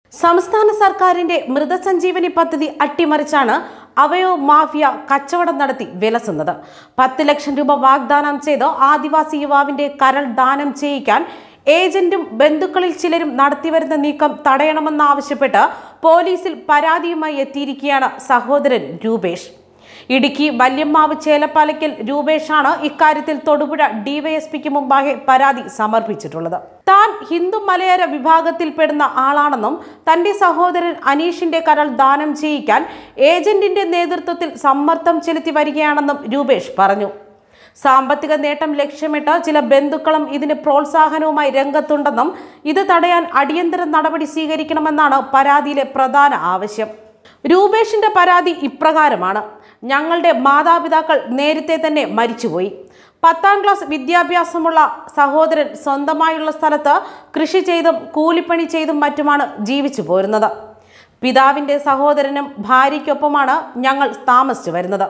സംസ്ഥാന സർക്കാരിന്റെ മൃതസഞ്ജീവനി പദ്ധതി അട്ടിമറിച്ചാണ് അവയോ മാഫിയ കച്ചവടം നടത്തി വിലസുന്നത് പത്ത് ലക്ഷം രൂപ വാഗ്ദാനം ചെയ്ത് ആദിവാസി യുവാവിന്റെ കരൾ ദാനം ചെയ്യിക്കാൻ ഏജന്റും ബന്ധുക്കളിൽ ചിലരും നടത്തിവരുന്ന നീക്കം തടയണമെന്നാവശ്യപ്പെട്ട് പോലീസിൽ പരാതിയുമായി എത്തിയിരിക്കുകയാണ് സഹോദരൻ രൂപേഷ് ഇടുക്കി വല്യമ്മാവ് ചേലപ്പാലയ്ക്കൽ രൂപേഷാണ് ഇക്കാര്യത്തിൽ തൊടുപുഴ ഡിവൈഎസ്പിക്ക് മുമ്പാകെ പരാതി സമർപ്പിച്ചിട്ടുള്ളത് താൻ ഹിന്ദു മലയാര വിഭാഗത്തിൽപ്പെടുന്ന ആളാണെന്നും തന്റെ സഹോദരൻ അനീഷിന്റെ കരൾ ദാനം ചെയ്യിക്കാൻ ഏജന്റിന്റെ നേതൃത്വത്തിൽ സമ്മർദ്ദം ചെലുത്തി വരികയാണെന്നും രൂപേഷ് പറഞ്ഞു സാമ്പത്തിക നേട്ടം ലക്ഷ്യമിട്ട് ചില ബന്ധുക്കളും ഇതിന് പ്രോത്സാഹനവുമായി രംഗത്തുണ്ടെന്നും ഇത് തടയാൻ അടിയന്തര നടപടി സ്വീകരിക്കണമെന്നാണ് പരാതിയിലെ പ്രധാന ആവശ്യം രൂപേഷിന്റെ പരാതി ഇപ്രകാരമാണ് ഞങ്ങളുടെ മാതാപിതാക്കൾ നേരത്തെ തന്നെ മരിച്ചുപോയി പത്താം ക്ലാസ് വിദ്യാഭ്യാസമുള്ള സഹോദരൻ സ്വന്തമായുള്ള സ്ഥലത്ത് കൃഷി ചെയ്തും കൂലിപ്പണി ചെയ്തും മറ്റുമാണ് ജീവിച്ചു പോരുന്നത് പിതാവിൻ്റെ സഹോദരനും ഭാര്യയ്ക്കൊപ്പമാണ് ഞങ്ങൾ താമസിച്ചു വരുന്നത്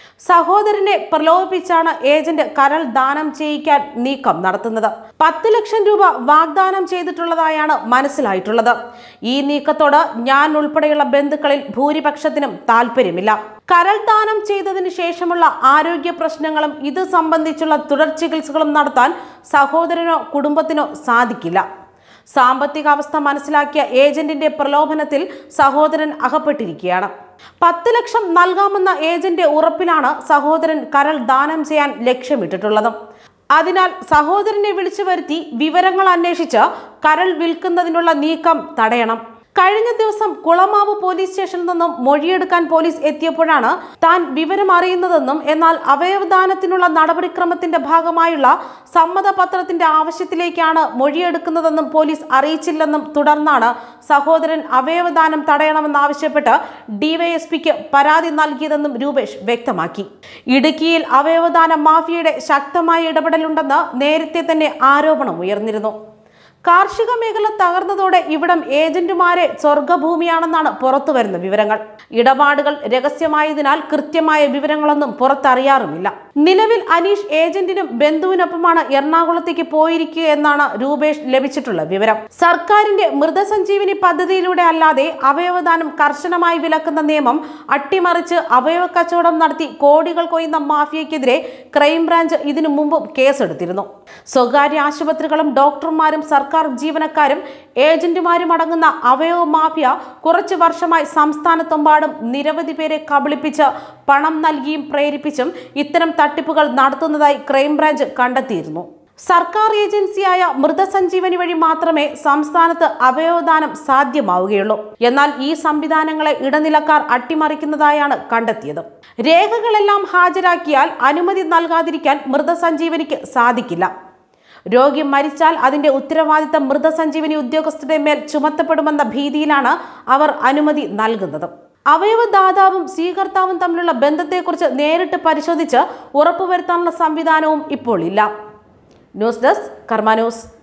സഹോദരനെ പ്രലോഭിപ്പിച്ചാണ് ഏജന്റ് കരൾ ദാനം ചെയ്യിക്കാൻ നീക്കം നടത്തുന്നത് പത്ത് ലക്ഷം രൂപ വാഗ്ദാനം ചെയ്തിട്ടുള്ളതായാണ് മനസ്സിലായിട്ടുള്ളത് ഈ നീക്കത്തോട് ഞാൻ ഉൾപ്പെടെയുള്ള ബന്ധുക്കളിൽ ഭൂരിപക്ഷത്തിനും താല്പര്യമില്ല കരൾ ദാനം ചെയ്തതിനു ശേഷമുള്ള ആരോഗ്യ പ്രശ്നങ്ങളും ഇത് സംബന്ധിച്ചുള്ള തുടർ ചികിത്സകളും നടത്താൻ സഹോദരനോ കുടുംബത്തിനോ സാധിക്കില്ല സാമ്പത്തിക അവസ്ഥ മനസ്സിലാക്കിയ ഏജന്റിന്റെ പ്രലോഭനത്തിൽ സഹോദരൻ അകപ്പെട്ടിരിക്കുകയാണ് പത്ത് ലക്ഷം നൽകാമെന്ന ഏജന്റ് ഉറപ്പിലാണ് സഹോദരൻ കരൾ ദാനം ചെയ്യാൻ ലക്ഷ്യമിട്ടിട്ടുള്ളത് അതിനാൽ സഹോദരനെ വിളിച്ചു വരുത്തി വിവരങ്ങൾ അന്വേഷിച്ച് കരൾ വിൽക്കുന്നതിനുള്ള നീക്കം തടയണം കഴിഞ്ഞ ദിവസം കുളമാവ് പോലീസ് സ്റ്റേഷനിൽ നിന്നും മൊഴിയെടുക്കാൻ പോലീസ് എത്തിയപ്പോഴാണ് താൻ വിവരം അറിയുന്നതെന്നും എന്നാൽ അവയവദാനത്തിനുള്ള നടപടിക്രമത്തിന്റെ ഭാഗമായുള്ള സമ്മതപത്രത്തിന്റെ ആവശ്യത്തിലേക്കാണ് മൊഴിയെടുക്കുന്നതെന്നും പോലീസ് അറിയിച്ചില്ലെന്നും തുടർന്നാണ് സഹോദരൻ അവയവദാനം തടയണമെന്നാവശ്യപ്പെട്ട് ഡിവൈഎസ്പിക്ക് പരാതി നൽകിയതെന്നും രൂപേഷ് വ്യക്തമാക്കി ഇടുക്കിയിൽ അവയവദാന മാഫിയയുടെ ശക്തമായ ഇടപെടലുണ്ടെന്ന് നേരത്തെ തന്നെ ആരോപണം ഉയർന്നിരുന്നു കാർഷിക മേഖല തകർന്നതോടെ ഇവിടം ഏജന്റുമാരെ സ്വർഗഭൂമിയാണെന്നാണ് പുറത്തുവരുന്ന വിവരങ്ങൾ ഇടപാടുകൾ രഹസ്യമായതിനാൽ കൃത്യമായ വിവരങ്ങളൊന്നും പുറത്തറിയാറുമില്ല നിലവിൽ അനീഷ് ഏജന്റിനും ബന്ധുവിനൊപ്പമാണ് എറണാകുളത്തേക്ക് പോയിരിക്കുക എന്നാണ് രൂപേഷ് ലഭിച്ചിട്ടുള്ള വിവരം സർക്കാരിന്റെ മൃതസഞ്ജീവനി പദ്ധതിയിലൂടെ അല്ലാതെ അവയവദാനം കർശനമായി വിലക്കുന്ന നിയമം അട്ടിമറിച്ച് അവയവ കച്ചവടം നടത്തി കോടികൾ കൊയ്യുന്ന മാഫിയക്കെതിരെ ക്രൈംബ്രാഞ്ച് ഇതിനു മുമ്പും കേസെടുത്തിരുന്നു സ്വകാര്യ ആശുപത്രികളും ഡോക്ടർമാരും സർക്കാർ ജീവനക്കാരും ഏജന്റുമാരും അടങ്ങുന്ന അവയവ മാഫിയ കുറച്ചു വർഷമായി സംസ്ഥാനത്തെമ്പാടും നിരവധി പേരെ കബളിപ്പിച്ച് പണം നൽകിയും പ്രേരിപ്പിച്ചും ഇത്തരം തട്ടിപ്പുകൾ നടത്തുന്നതായി ക്രൈംബ്രാഞ്ച് കണ്ടെത്തിയിരുന്നു സർക്കാർ ഏജൻസിയായ മൃതസഞ്ജീവനി വഴി മാത്രമേ സംസ്ഥാനത്ത് അവയവദാനം സാധ്യമാവുകയുള്ളൂ എന്നാൽ ഈ സംവിധാനങ്ങളെ ഇടനിലക്കാർ അട്ടിമറിക്കുന്നതായാണ് കണ്ടെത്തിയത് രേഖകളെല്ലാം ഹാജരാക്കിയാൽ അനുമതി നൽകാതിരിക്കാൻ മൃതസഞ്ജീവനിക്ക് സാധിക്കില്ല രോഗി മരിച്ചാൽ അതിന്റെ ഉത്തരവാദിത്തം മൃതസഞ്ജീവനി ഉദ്യോഗസ്ഥരുടെ മേൽ ചുമത്തപ്പെടുമെന്ന ഭീതിയിലാണ് അവർ അനുമതി നൽകുന്നത് അവയവദാതാവും സ്വീകർത്താവും തമ്മിലുള്ള ബന്ധത്തെക്കുറിച്ച് നേരിട്ട് പരിശോധിച്ച് ഉറപ്പുവരുത്താനുള്ള സംവിധാനവും ഇപ്പോൾ ഇല്ല ന്യൂസ് ഡെസ്ക് കർമ്മ ന്യൂസ്